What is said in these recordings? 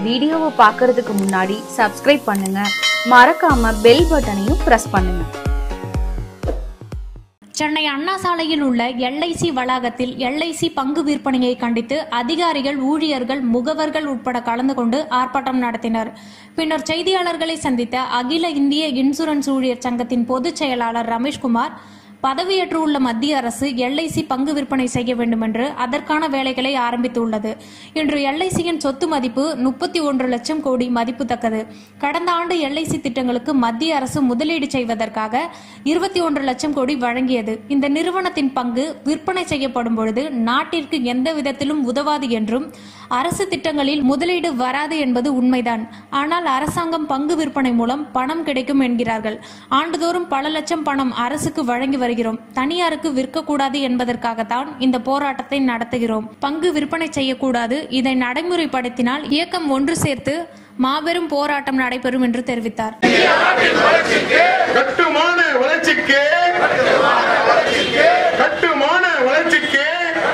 வீடியோவை பார்க்கறதுக்கு முன்னாடி சப்ஸ்கிரைப் பண்ணுங்க மறக்காம பெல் பட்டனையும் பிரஸ் பண்ணுங்க சென்னை அண்ணா சாலையில் உள்ள எல்ஐசி வளாகத்தில் எல்ஐசி பங்கு விற்பனையை கண்டித்து அதிகாரிகள் ஊழியர்கள் முகவர்கள் உட்பட கலந்து கொண்டு ஆர்ப்பாட்டம் நடத்தினர் பின்னர் செய்தியாளர்களை சந்தித்த அகில இந்திய இன்சூரன்ஸ் ஊழியர் சங்கத்தின் பொதுச் செயலாளர் ரமேஷ்குமார் பதவியேற்று உள்ள மத்திய அரசு எல்ஐசி பங்கு விற்பனை செய்ய வேண்டும் என்று அதற்கான வேலைகளை ஆரம்பித்துள்ளது இன்று எல்ஐசியின் சொத்து மதிப்பு முப்பத்தி ஒன்று லட்சம் கோடி மதிப்புத்தக்கது கடந்த ஆண்டு எல்ஐசி திட்டங்களுக்கு மத்திய அரசு முதலீடு செய்வதற்காக இருபத்தி ஒன்று லட்சம் கோடி வழங்கியது இந்த நிறுவனத்தின் பங்கு விற்பனை செய்யப்படும் பொழுது நாட்டிற்கு எந்த விதத்திலும் உதவாது என்றும் அரசு திட்டங்களில் முதலீடு வராது என்பது உண்மைதான் ஆனால் அரசாங்கம் பங்கு விற்பனை மூலம் பணம் கிடைக்கும் என்கிறார்கள் ஆண்டுதோறும் பல லட்சம் பணம் அரசுக்கு வழங்கி வருகிறோம் தனியாருக்கு விற்கக்கூடாது என்பதற்காகத்தான் இந்த போராட்டத்தை நடத்துகிறோம் பங்கு விற்பனை செய்யக்கூடாது இதை நடைமுறைப்படுத்தினால் இயக்கம் ஒன்று சேர்த்து மாபெரும் போராட்டம் நடைபெறும் என்று தெரிவித்தார் கட்டுமான வளர்ச்சிக்கு கட்டுமான வளர்ச்சிக்கு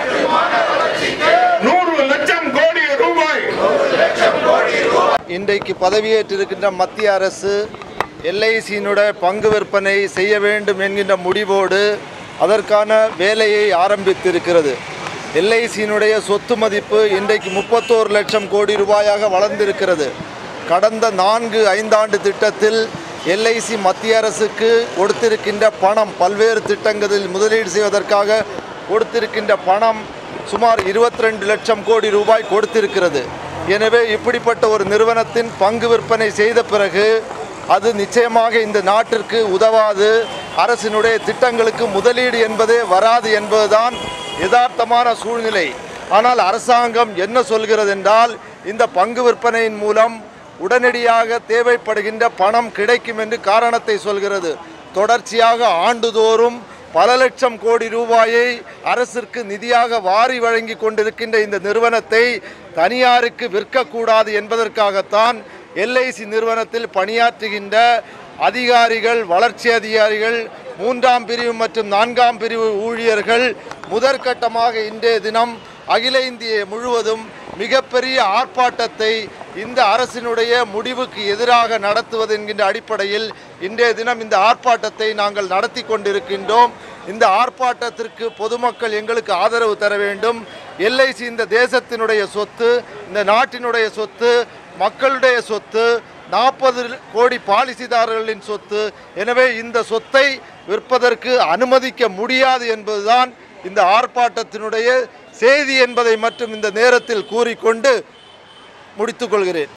நூறு லட்சம் கோடி ரூபாய் இன்றைக்கு பதவியேற்றிருக்கின்ற மத்திய அரசு எல்ஐசியினுடைய பங்கு விற்பனை செய்ய வேண்டும் என்கின்ற முடிவோடு அதற்கான வேலையை ஆரம்பித்திருக்கிறது எல்ஐசியினுடைய சொத்து மதிப்பு இன்றைக்கு முப்பத்தோரு லட்சம் கோடி ரூபாயாக வளர்ந்திருக்கிறது கடந்த நான்கு ஐந்தாண்டு திட்டத்தில் எல்ஐசி மத்திய அரசுக்கு கொடுத்திருக்கின்ற பணம் பல்வேறு திட்டங்களில் முதலீடு செய்வதற்காக கொடுத்திருக்கின்ற பணம் சுமார் 22 லட்சம் கோடி ரூபாய் கொடுத்திருக்கிறது எனவே இப்படிப்பட்ட ஒரு நிறுவனத்தின் பங்கு விற்பனை செய்த பிறகு அது நிச்சயமாக இந்த நாட்டிற்கு உதவாது அரசினுடைய திட்டங்களுக்கு முதலீடு என்பதே வராது என்பதுதான் யதார்த்தமான சூழ்நிலை ஆனால் அரசாங்கம் என்ன சொல்கிறது என்றால் இந்த பங்கு விற்பனையின் மூலம் உடனடியாக தேவைப்படுகின்ற பணம் கிடைக்கும் என்று காரணத்தை சொல்கிறது தொடர்ச்சியாக ஆண்டுதோறும் பல லட்சம் கோடி ரூபாயை அரசிற்கு நிதியாக வாரி வழங்கி கொண்டிருக்கின்ற இந்த நிறுவனத்தை தனியாருக்கு விற்கக்கூடாது என்பதற்காகத்தான் எல்ஐசி நிறுவனத்தில் பணியாற்றுகின்ற அதிகாரிகள் வளர்ச்சி அதிகாரிகள் மூன்றாம் பிரிவு மற்றும் நான்காம் பிரிவு ஊழியர்கள் முதற்கட்டமாக இன்றைய தினம் அகில இந்திய முழுவதும் மிகப்பெரிய ஆர்ப்பாட்டத்தை இந்த அரசினுடைய முடிவுக்கு எதிராக நடத்துவது என்கின்ற அடிப்படையில் இன்றைய தினம் இந்த ஆர்ப்பாட்டத்தை நாங்கள் நடத்தி கொண்டிருக்கின்றோம் இந்த ஆர்ப்பாட்டத்திற்கு பொதுமக்கள் எங்களுக்கு ஆதரவு தர வேண்டும் எல்ஐசி இந்த தேசத்தினுடைய சொத்து இந்த நாட்டினுடைய சொத்து மக்களுடைய சொத்து நாற்பது கோடி பாலிசிதாரர்களின் சொத்து எனவே இந்த சொத்தை விற்பதற்கு அனுமதிக்க முடியாது என்பதுதான் இந்த ஆர்ப்பாட்டத்தினுடைய செய்தி என்பதை மட்டும் இந்த நேரத்தில் கூறிக்கொண்டு முடித்துக்கொள்கிறேன்